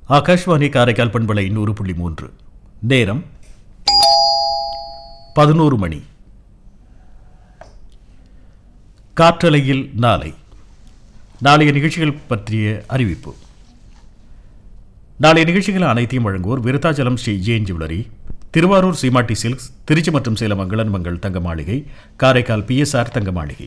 ஆகாஷ்வாணி காரைக்கால் பண்பலை நூறு புள்ளி மூன்று நேரம் பதினோரு மணி காற்றலையில் நாளை நாளைய நிகழ்ச்சிகள் பற்றிய அறிவிப்பு நாளைய நிகழ்ச்சிகள் அனைத்தையும் வழங்குவோர் விருத்தாச்சலம் ஸ்ரீ ஜெயின் ஜுவல்லரி திருவாரூர் சீமாட்டி சில்க்ஸ் திருச்சி மற்றும் சேலம் மங்களன் மங்கள் தங்க மாளிகை காரைக்கால் பிஎஸ்ஆர் தங்க மாளிகை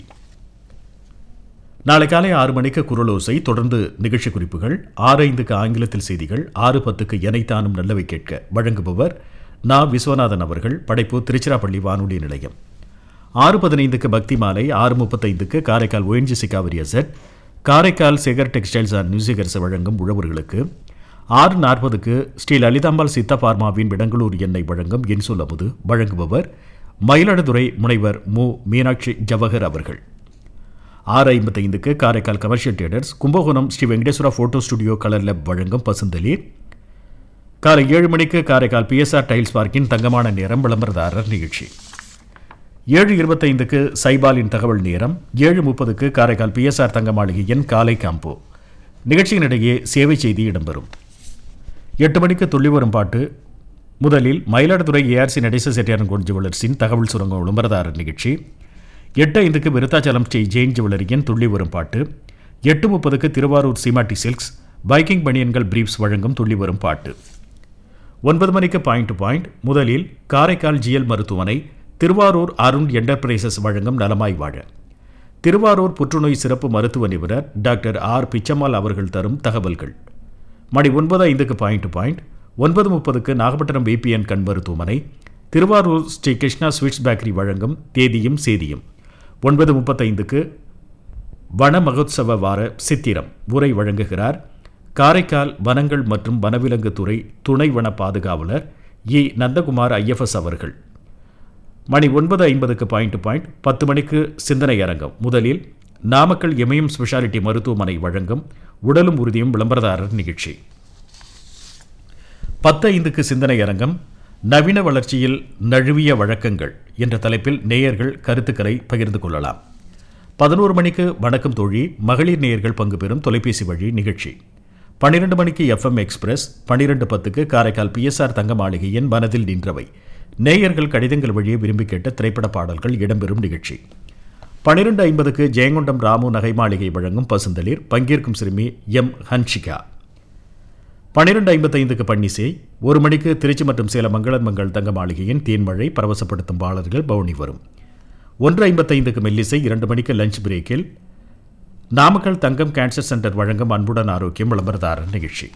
நாளை காலை ஆறு மணிக்கு குரலோசை தொடர்ந்து நிகழ்ச்சி குறிப்புகள் ஆறு ஐந்துக்கு ஆங்கிலத்தில் செய்திகள் ஆறு பத்துக்கு எனைத்தானும் நல்லவை கேட்க வழங்குபவர் நா விஸ்வநாதன் அவர்கள் படைப்பு திருச்சிராப்பள்ளி வானொலி நிலையம் ஆறு பதினைந்துக்கு பக்தி மாலை ஆறு முப்பத்தைந்துக்கு Karaikal ONGC Cauvery asset Karaikal Sekar textiles and மியூசிகர்ஸ் வழங்கும் உழவர்களுக்கு ஆறு நாற்பதுக்கு ஸ்ரீ லலிதாம்பாள் சித்த பார்மாவின் விடங்களூர் எண்ணெய் வழங்கும் இன்சொல் அமுது வழங்குபவர் மயிலாடுதுறை முனைவர் மு மீனாட்சி ஜவஹர் அவர்கள் ஆறு ஐம்பத்தைந்துக்கு Karaikal commercial theatres Kumbakonam Sri Venkateswara photo studio colour lab வழங்கும் பசுந்தளிர் காலை ஏழு மணிக்கு காரைக்கால் பிஎஸ்ஆர் டைல்ஸ் பார்க்கின் தங்கமான நேரம் விளம்பரதாரர் நிகழ்ச்சி ஏழு இருபத்தைந்துக்கு சைபாலின் தகவல் நேரம் ஏழு முப்பதுக்கு காரைக்கால் பிஎஸ்ஆர் தங்க மாளிகையின் காலை காம்போ நிகழ்ச்சியினிடையே சேவை செய்தி இடம்பெறும் எட்டு மணிக்கு துள்ளி வரும் பாட்டு முதலில் மயிலாடுதுறை ஏஆர்சி நடேச செட்டியாரன் கோன் ஜுவல்லர்ஸின் தகவல் சுரங்கம் விளம்பரதாரர் நிகழ்ச்சி எட்டு ஐந்துக்கு விருத்தாச்சலம் ஸ்ரீ ஜெயின் ஜுவல்லரியின் துள்ளி வரும் பாட்டு எட்டு முப்பதுக்கு திருவாரூர் சீமாட்டி சில்க்ஸ் பைக்கிங் பனியன்கள் பிரீப்ஸ் வழங்கும் துள்ளி வரும் பாட்டு ஒன்பது மணிக்கு பாயிண்ட் டு பாயிண்ட் முதலில் காரைக்கால் ஜிஎல் மருத்துவமனை திருவாரூர் அருண் என்டர்பிரைசஸ் வழங்கும் நலமாய் வாழ திருவாரூர் புற்றுநோய் சிறப்பு மருத்துவ நிபுணர் டாக்டர் ஆர் பிச்சம்மாள் அவர்கள் தரும் தகவல்கள் மணி ஒன்பது ஐந்துக்கு பாயிண்ட் டு பாயிண்ட் ஒன்பது முப்பதுக்கு நாகப்பட்டினம் விபிஎன் கண் மருத்துவமனை திருவாரூர் ஸ்ரீ கிருஷ்ணா ஸ்வீட்ஸ் பேக்கரி வழங்கும் தேதியும் சேதியும் ஒன்பது முப்பத்தைந்துக்கு வன மகோத்சவ வார சித்திரம் உரை வழங்குகிறார் காரைக்கால் வனங்கள் மற்றும் வனவிலங்கு துறை துணை வன பாதுகாவலர் இ நந்தகுமார் ஐஎஃப்எஸ் அவர்கள் மணி ஒன்பது ஐம்பதுக்கு பாயிண்ட் டு பாயிண்ட் பத்து மணிக்கு சிந்தனை அரங்கம் முதலில் நாமக்கல் எமயம் ஸ்பெஷாலிட்டி மருத்துவமனை வழங்கும் உடலும் உறுதியும் விளம்பரதாரர் நிகழ்ச்சி பத்து ஐந்துக்கு சிந்தனை அரங்கம் நவீன வளர்ச்சியில் நழுவிய வழக்கங்கள் என்ற தலைப்பில் நேயர்கள் கருத்துக்களை பகிர்ந்து கொள்ளலாம் பதினோரு மணிக்கு வணக்கம் தோழி மகளிர் நேயர்கள் பங்கு பெறும் தொலைபேசி வழி நிகழ்ச்சி பன்னிரண்டு மணிக்கு எஃப்எம் எக்ஸ்பிரஸ் பன்னிரண்டு பத்துக்கு காரைக்கால் பிஎஸ்ஆர் தங்க மாளிகையின் மனதில் நின்றவை நேயர்கள் கடிதங்கள் வழியே விரும்பி கேட்ட திரைப்பட பாடல்கள் இடம்பெறும் நிகழ்ச்சி பன்னிரண்டு ஐம்பதுக்கு ஜெயங்கொண்டம் ராமு நகை மாளிகை வழங்கும் பசுந்தளிர் பங்கேற்கும் சிறுமி எம் ஹன்ஷிகா பன்னிரண்டு ஐம்பத்தைந்துக்கு பன்னிசை ஒரு மணிக்கு திருச்சி மற்றும் சேலம் மங்களன் மங்கள் தங்க மாளிகையின் தேன்மழை பரவசப்படுத்தும் பாடல்கள் பவுனி வரும் ஒன்று ஐம்பத்தைந்துக்கு மெல்லிசை இரண்டு மணிக்கு லஞ்ச் பிரேக்கில் நாமக்கல் தங்கம் கேன்சர் சென்டர் வழங்கும் அன்புடன் ஆரோக்கியம் விளம்பரதாரர் நிகழ்ச்சி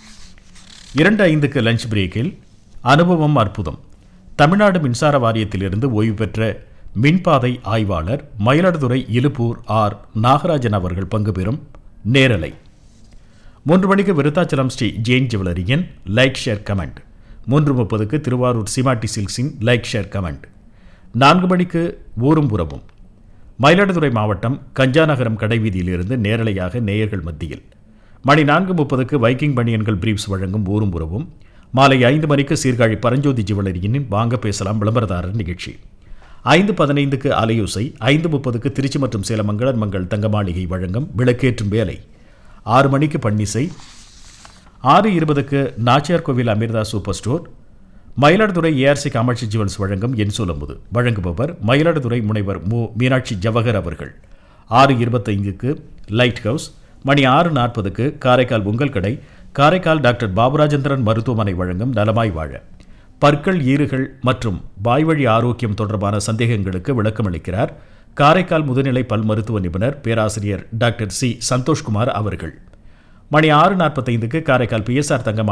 இரண்டு ஐந்துக்கு லஞ்ச் பிரேக்கில் அனுபவம் அற்புதம் தமிழ்நாடு மின்சார வாரியத்திலிருந்து ஓய்வு பெற்ற மின்பாதை ஆய்வாளர் மயிலாடுதுறை இலுப்பூர் ஆர் நாகராஜன் அவர்கள் பங்கு பெறும் நேரலை மூன்று மணிக்கு விருத்தாச்சலம் ஸ்ரீ ஜெயின் ஜுவல்லரியின் லைக் ஷேர் கமெண்ட் மூன்று முப்பதுக்கு திருவாரூர் சிமாட்டி சில்க்ஸின் லைக் ஷேர் கமெண்ட் நான்கு மணிக்கு ஊரும் புறமும் மயிலாடுதுறை மாவட்டம் கஞ்சாநகரம் கடைவீதியிலிருந்து நேரலையாக நேயர்கள் மத்தியில் மணி நான்கு முப்பதுக்கு வைக்கிங் பனியன்கள் பிரீப்ஸ் வழங்கும் ஊரும் உறவும் மாலை ஐந்து மணிக்கு சீர்காழி பரஞ்சோதி ஜுவல்லரியின் வாங்க பேசலாம் விளம்பரதாரர் நிகழ்ச்சி ஐந்து பதினைந்துக்கு அலையோசை ஐந்து முப்பதுக்கு திருச்சி மற்றும் சேலம் மங்களன் மங்கள் தங்க மாளிகை வழங்கும் விளக்கேற்றும் வேலை ஆறு மணிக்கு பன்னிசை ஆறு இருபதுக்கு Nachiyar Kovil Amirtha super store Mayiladuthurai ARC Kamatchi jewels வழங்கும் என் சொல்லமுது வழங்குபவர் மயிலாடுதுறை முனைவர் மு மீனாட்சி ஜவஹர் அவர்கள் ஆறு இருபத்தைந்துக்கு லைட் ஹவுஸ் மணி ஆறு நாற்பதுக்கு காரைக்கால் உங்கள் கடை காரைக்கால் டாக்டர் பாபுராஜேந்திரன் மருத்துவமனை வழங்கும் நலமாய் வாழ பற்கள் ஈறுகள் மற்றும் வாய்வழி ஆரோக்கியம் தொடர்பான சந்தேகங்களுக்கு விளக்கமளிக்கிறார் காரைக்கால் முதுநிலை பல் மருத்துவ நிபுணர் பேராசிரியர் டாக்டர் சி சந்தோஷ்குமார் அவர்கள் மணி ஆறு நாற்பத்தைந்துக்கு காரைக்கால் பிஎஸ்ஆர் தங்க